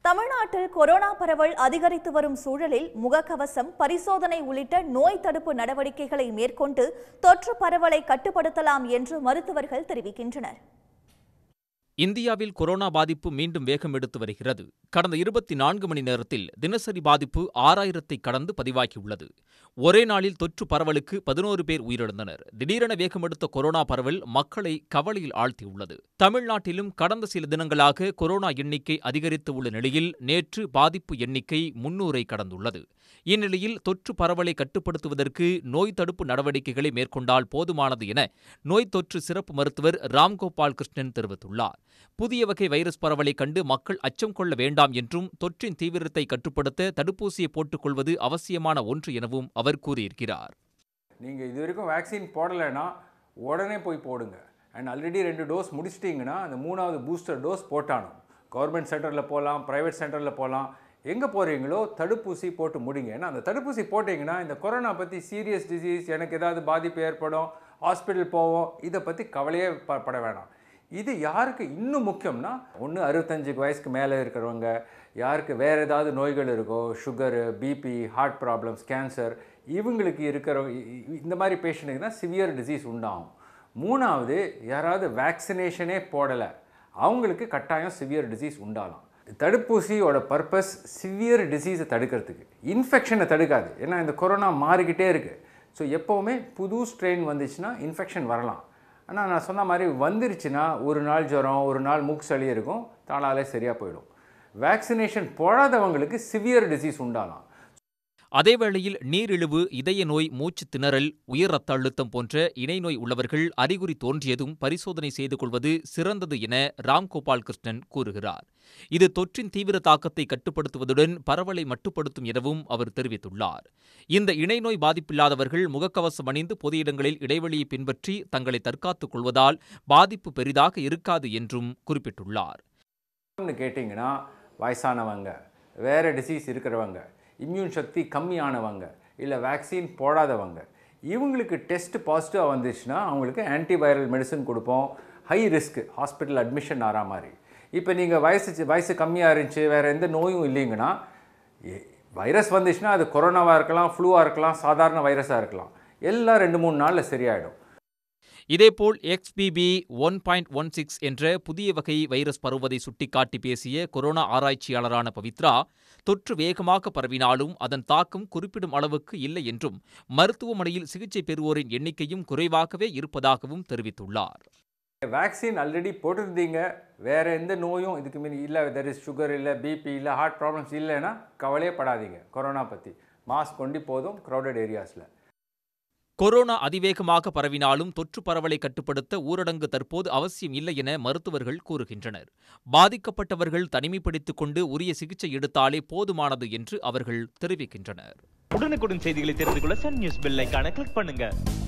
தமிழ்நாட்டில் கொரோனா பரவல் அதிகரித்து வரும் சூழலில் முகக்கவசம் பரிசோதனை உள்ளிட்ட நோய் தடுப்பு நடவடிக்கைகளை மேற்கொண்டு தொற்று பரவலை கட்டுப்படுத்தலாம் என்று மருத்துவர்கள் தெரிவிக்கின்றனர் இந்தியாவில் கொரோனா பாதிப்பு மீண்டும் வேகம் எடுத்து வருகிறது கடந்த இருபத்தி நான்கு மணி நேரத்தில் தினசரி பாதிப்பு ஆறாயிரத்தை கடந்து பதிவாகியுள்ளது ஒரே நாளில் தொற்று பரவலுக்கு பதினோரு பேர் உயிரிழந்தனர் திடீரென வேகம் எடுத்த கொரோனா பரவல் மக்களை கவலையில் ஆழ்த்தியுள்ளது தமிழ்நாட்டிலும் கடந்த சில தினங்களாக கொரோனா எண்ணிக்கை அதிகரித்து உள்ள நிலையில் நேற்று பாதிப்பு எண்ணிக்கை முன்னூரை கடந்துள்ளது இந்நிலையில் தொற்று பரவலை கட்டுப்படுத்துவதற்கு நோய் தடுப்பு நடவடிக்கைகளை மேற்கொண்டால் போதுமானது என நோய் தொற்று சிறப்பு மருத்துவர் ராம்கோபால் கிருஷ்ணன் தெரிவித்துள்ளார் புதிய வகை வைரஸ் பரவலை கண்டு மக்கள் அச்சம் கொள்ள வேண்டாம் என்றும் தொற்றின் தீவிரத்தை கட்டுப்படுத்த தடுப்பூசியை போட்டுக்கொள்வது அவசியமான ஒன்று எனவும் அவர் கூறியிருக்கிறார் நீங்கள் இது வரைக்கும் வேக்சின் போடலைன்னா உடனே போய் போடுங்க அண்ட் ஆல்ரெடி ரெண்டு டோஸ் முடிச்சிட்டிங்கன்னா அந்த மூணாவது பூஸ்டர் டோஸ் போட்டானும் கவர்மெண்ட் சென்டரில் போகலாம் ப்ரைவேட் சென்டரில் போகலாம் எங்கே போகிறீங்களோ தடுப்பூசி போட்டு முடிங்க ஏன்னா அந்த தடுப்பூசி போட்டிங்கன்னா இந்த கொரோனா பற்றி சீரியஸ் டிசீஸ் எனக்கு ஏதாவது பாதிப்பு ஏற்படும் ஹாஸ்பிட்டல் போவோம் இதை பற்றி கவலையே ப- பட வேணாம் இது யாருக்கு இன்னும் முக்கியம்னா ஒன்று அறுபத்தஞ்சு வயசுக்கு மேலே இருக்கிறவங்க யாருக்கு வேறு ஏதாவது நோய்கள் இருக்கோ sugar BP heart problems cancer இவங்களுக்கு இருக்கிற இ- இ- இந்த மாதிரி பேஷண்ட்டுக்கு தான் சிவியர் டிசீஸ் உண்டாகும் மூணாவது யாராவது வேக்சினேஷனே போடலை அவங்களுக்கு கட்டாயம் சிவியர் டிசீஸ் உண்டாகலாம் தடுப்பூசியோட பர்பஸ் சிவியர் டிசீஸை தடுக்கிறதுக்கு இன்ஃபெக்ஷனை தடுக்காது ஏன்னா இந்த கொரோனா மாறிக்கிட்டே இருக்குது ஸோ எப்போவுமே புது ஸ்ட்ரெயின் வந்துச்சுன்னா இன்ஃபெக்ஷன் வரலாம் ஆனால் நான் சொன்ன மாதிரி வந்துருச்சுன்னா ஒரு நாள் ஜுரம் ஒரு நாள் மூக்கு சளி இருக்கும் தானாலே சரியாக போயிடும் வேக்சினேஷன் போடாதவங்களுக்கு சிவியர் டிசீஸ் உண்டாகலாம் அதேவேளையில் நீரிழிவு இதய நோய் மூச்சு திணறல் உயர் ரத்த அழுத்தம் போன்ற இணை நோய் உள்ளவர்கள் அறிகுறி தோன்றியதும் பரிசோதனை செய்து கொள்வது சிறந்தது என ராம்கோபால் கிருஷ்ணன் கூறுகிறார் இது தொற்றின் தீவிர தாக்கத்தை கட்டுப்படுத்துவதுடன் பரவலை மட்டுப்படுத்தும் எனவும் அவர் தெரிவித்துள்ளார் இந்த இணை நோய் பாதிப்பில்லாதவர்கள் முகக்கவசம் அணிந்து பொது இடங்களில் இடைவெளியை பின்பற்றி தங்களை தற்காத்துக் கொள்வதால் பாதிப்பு பெரிதாக இருக்காது என்றும் குறிப்பிட்டுள்ளார் ன்னு கேட்டிங்கன்னா வயசானவங்க வேறு டிசீஸ் இருக்கிறவங்க இம்யூன் சக்தி கம்மியானவங்க இல்லை வேக்சின் போடாதவங்க இவங்களுக்கு டெஸ்ட் பாசிட்டிவாக வந்துச்சுன்னா அவங்களுக்கு ஆன்டிவைரல் மெடிசன் கொடுப்போம் ஹை ரிஸ்க் ஹாஸ்பிட்டல் அட்மிஷன் ஆகிற மாதிரி இப்போ நீங்கள் வயசு வயசு கம்மியாக இருந்துச்சு வேறு எந்த நோயும் இல்லைங்கன்னா வைரஸ் வந்துச்சுன்னா அது கொரோனாவாக இருக்கலாம் ஃப்ளூவாக இருக்கலாம் சாதாரண வைரஸாக இருக்கலாம் எல்லாம் ரெண்டு மூணு நாளில் சரியாயிடும் இதேபோல் XBB one point one six என்ற புதிய வகை வைரஸ் பரவுவதை சுட்டிக்காட்டி பேசிய கொரோனா ஆராய்ச்சியாளரான பவித்ரா தொற்று வேகமாக பரவினாலும் அதன் தாக்கம் குறிப்பிடும் அளவுக்கு இல்லை என்றும் மருத்துவமனையில் சிகிச்சை பெறுவோரின் எண்ணிக்கையும் குறைவாகவே இருப்பதாகவும் தெரிவித்துள்ளார் வேக்சின் ஆல்ரெடி போட்டிருந்தீங்க வேறு எந்த நோயும் இதுக்கு மீறி இல்லை தெர் இஸ் சுகர் இல்லை பிபி இல்லை ஹார்ட் ப்ராப்ளம்ஸ் இல்லைன்னா கவலையே படாதீங்க கொரோனா பற்றி மாஸ்க் கொண்டு போதும் க்ரௌடட் ஏரியாஸில் கொரோனா அதிவேகமாக பரவினாலும் தொற்று பரவலை கட்டுப்படுத்த ஊரடங்கு தற்போது அவசியம் இல்லை என மருத்துவர்கள் கூறுகின்றனர் பாதிக்கப்பட்டவர்கள் தனிமைப்படுத்திக் கொண்டு உரிய சிகிச்சை எடுத்தாலே போதுமானது என்று அவர்கள் தெரிவிக்கின்றனர் உடனுக்குடன் செய்திகளை தெரிந்து கொள்ள சன் நியூஸ் பெல் ஐகானை கிளிக் பண்ணுங்க